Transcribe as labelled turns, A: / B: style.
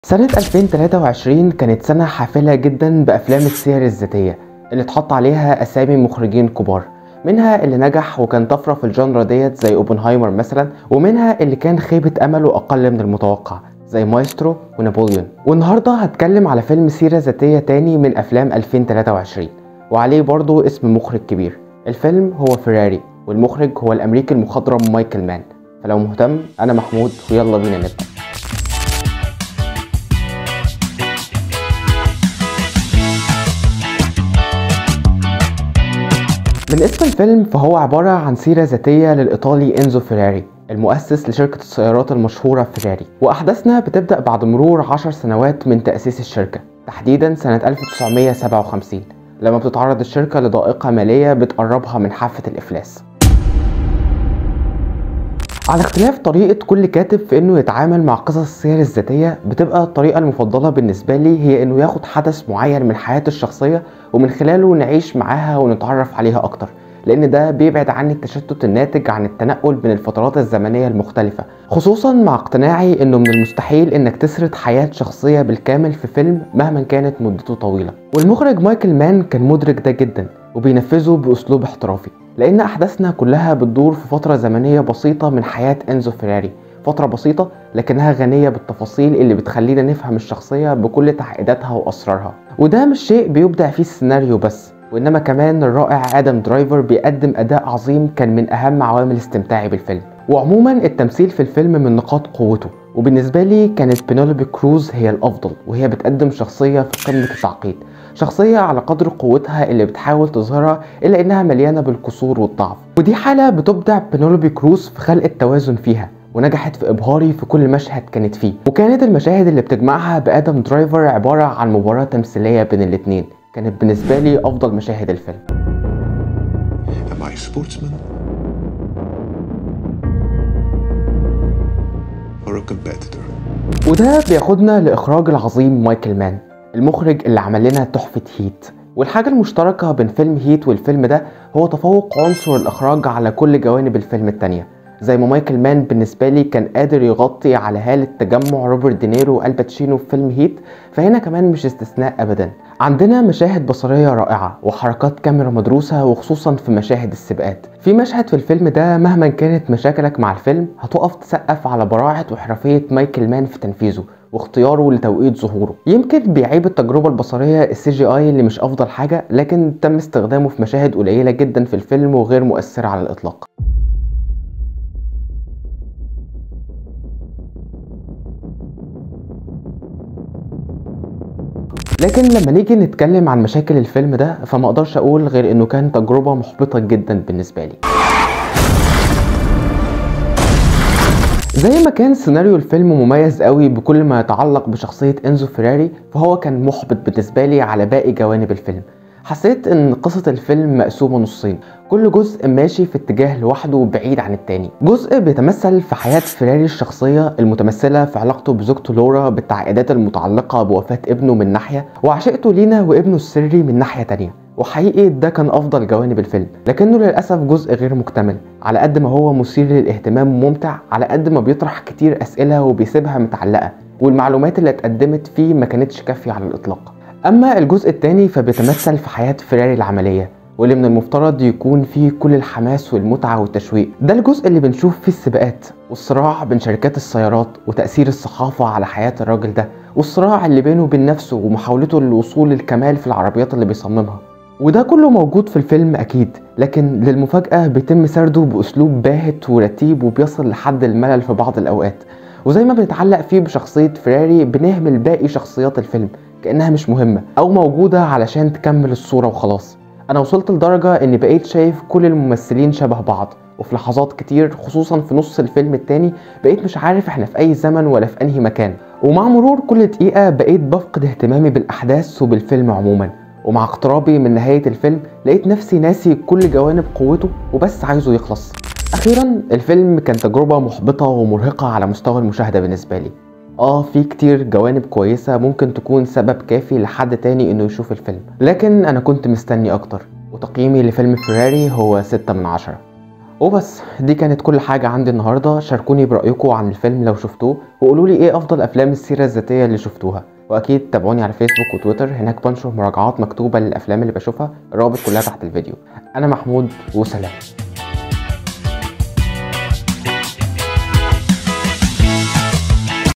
A: سنة 2023 كانت سنة حافلة جدا بأفلام السير الذاتية اللي اتحط عليها أسامي مخرجين كبار منها اللي نجح وكان طفرة في الجانرا ديت زي اوبنهايمر مثلا ومنها اللي كان خيبة أمله أقل من المتوقع زي مايسترو ونابليون والنهاردة هتكلم على فيلم سيرة ذاتية تاني من أفلام 2023 وعليه برضو اسم مخرج كبير الفيلم هو فيراري والمخرج هو الأمريكي المخضرم مايكل مان فلو مهتم أنا محمود ويلا بينا نبدأ من اسم الفيلم فهو عبارة عن سيرة ذاتية للإيطالي إنزو فيراري المؤسس لشركة السيارات المشهورة فيراري وأحداثنا بتبدأ بعد مرور عشر سنوات من تأسيس الشركة تحديدا سنة 1957 لما بتتعرض الشركة لضائقة مالية بتقربها من حافة الإفلاس على اختلاف طريقة كل كاتب في انه يتعامل مع قصص السير الذاتية بتبقى الطريقة المفضلة بالنسبة لي هي انه ياخد حدث معين من حياته الشخصية ومن خلاله نعيش معاها ونتعرف عليها اكتر لان ده بيبعد عني التشتت الناتج عن التنقل بين الفترات الزمنية المختلفة خصوصا مع اقتناعي انه من المستحيل انك تسرد حياة شخصية بالكامل في فيلم مهما كانت مدته طويلة والمخرج مايكل مان كان مدرك ده جدا وبينفذه باسلوب احترافي لان احداثنا كلها بتدور في فترة زمنية بسيطة من حياة انزو فيراري فترة بسيطة لكنها غنية بالتفاصيل اللي بتخلينا نفهم الشخصية بكل تعقيداتها وأسرارها وده مش شيء بيبدع فيه السيناريو بس وإنما كمان الرائع آدم درايفر بيقدم أداء عظيم كان من أهم عوامل استمتاعي بالفيلم وعموما التمثيل في الفيلم من نقاط قوته وبالنسبة لي كانت بينولوبي كروز هي الأفضل وهي بتقدم شخصية في قمة التعقيد شخصية على قدر قوتها اللي بتحاول تظهرها إلا إنها مليانة بالكسور والضعف ودي حالة بتبدع بينولوبي كروز في خلق التوازن فيها ونجحت في إبهاري في كل مشهد كانت فيه وكانت المشاهد اللي بتجمعها بآدم درايفر عبارة عن مباراة تمثيلية بين الاتنين كانت بالنسبة لي أفضل مشاهد الفيلم
B: Am I a sportsman? Or a competitor?
A: وده بياخدنا لإخراج العظيم مايكل مان المخرج اللي عمل لنا تحفة هيت والحاجة المشتركة بين فيلم هيت والفيلم ده هو تفوق عنصر الإخراج على كل جوانب الفيلم التانية زي ما مايكل مان بالنسبة لي كان قادر يغطي على هالة تجمع روبرت دينيرو والباتشينو في فيلم هيت فهنا كمان مش استثناء أبدا عندنا مشاهد بصرية رائعة وحركات كاميرا مدروسة وخصوصا في مشاهد السباقات في مشهد في الفيلم ده مهما كانت مشاكلك مع الفيلم هتقف تسقف على براعة وحرفية مايكل مان في تنفيذه واختياره لتوقيت ظهوره يمكن بيعيب التجربة البصرية السي جي اي اللي مش افضل حاجة لكن تم استخدامه في مشاهد قليلة جدا في الفيلم وغير مؤثرة على الاطلاق لكن لما نيجي نتكلم عن مشاكل الفيلم ده فما اقدرش اقول غير انه كان تجربة محبطة جدا بالنسبة لي زي ما كان سيناريو الفيلم مميز قوي بكل ما يتعلق بشخصية انزو فيراري فهو كان محبط بالنسبة لي على باقي جوانب الفيلم حسيت ان قصة الفيلم مقسومة نصين كل جزء ماشي في اتجاه لوحده بعيد عن التاني جزء بيتمثل في حياة فيراري الشخصية المتمثلة في علاقته بزوجته لورا بالتعقيدات المتعلقة بوفاة ابنه من ناحية وعشقته لينا وابنه السري من ناحية تانية وحقيقي ده كان افضل جوانب الفيلم لكنه للاسف جزء غير مكتمل على قد ما هو مثير للاهتمام وممتع على قد ما بيطرح كتير اسئله وبيسيبها متعلقه والمعلومات اللي اتقدمت فيه ما كانتش كافيه على الاطلاق اما الجزء الثاني فبيتمثل في حياه فيراري العمليه واللي من المفترض يكون فيه كل الحماس والمتعة والتشويق ده الجزء اللي بنشوف فيه السباقات والصراع بين شركات السيارات وتأثير الصحافة على حياة الراجل ده والصراع اللي بينه وبين نفسه ومحاولته للوصول للكمال في العربيات اللي بيصممها وده كله موجود في الفيلم أكيد لكن للمفاجأة بيتم سرده بأسلوب باهت ورتيب وبيصل لحد الملل في بعض الأوقات وزي ما بنتعلق فيه بشخصية فيراري بنهمل باقي شخصيات الفيلم كأنها مش مهمة أو موجودة علشان تكمل الصورة وخلاص أنا وصلت لدرجة إني بقيت شايف كل الممثلين شبه بعض وفي لحظات كتير خصوصا في نص الفيلم التاني بقيت مش عارف احنا في أي زمن ولا في أنهي مكان ومع مرور كل دقيقة بقيت بفقد اهتمامي بالأحداث وبالفيلم عموما ومع اقترابي من نهاية الفيلم لقيت نفسي ناسي كل جوانب قوته وبس عايزه يخلص أخيرا الفيلم كان تجربة محبطة ومرهقة على مستوى المشاهدة بالنسبة لي اه في كتير جوانب كويسة ممكن تكون سبب كافي لحد تاني انه يشوف الفيلم لكن انا كنت مستني اكتر وتقييمي لفيلم فيراري هو 6 من عشرة وبس دي كانت كل حاجة عندي النهاردة شاركوني برأيكم عن الفيلم لو شفتوه وقولوا لي ايه افضل افلام السيرة الذاتية اللي شفتوها واكيد تابعوني على فيسبوك وتويتر هناك بنشر مراجعات مكتوبة للافلام اللي بشوفها الروابط كلها تحت الفيديو انا محمود وسلام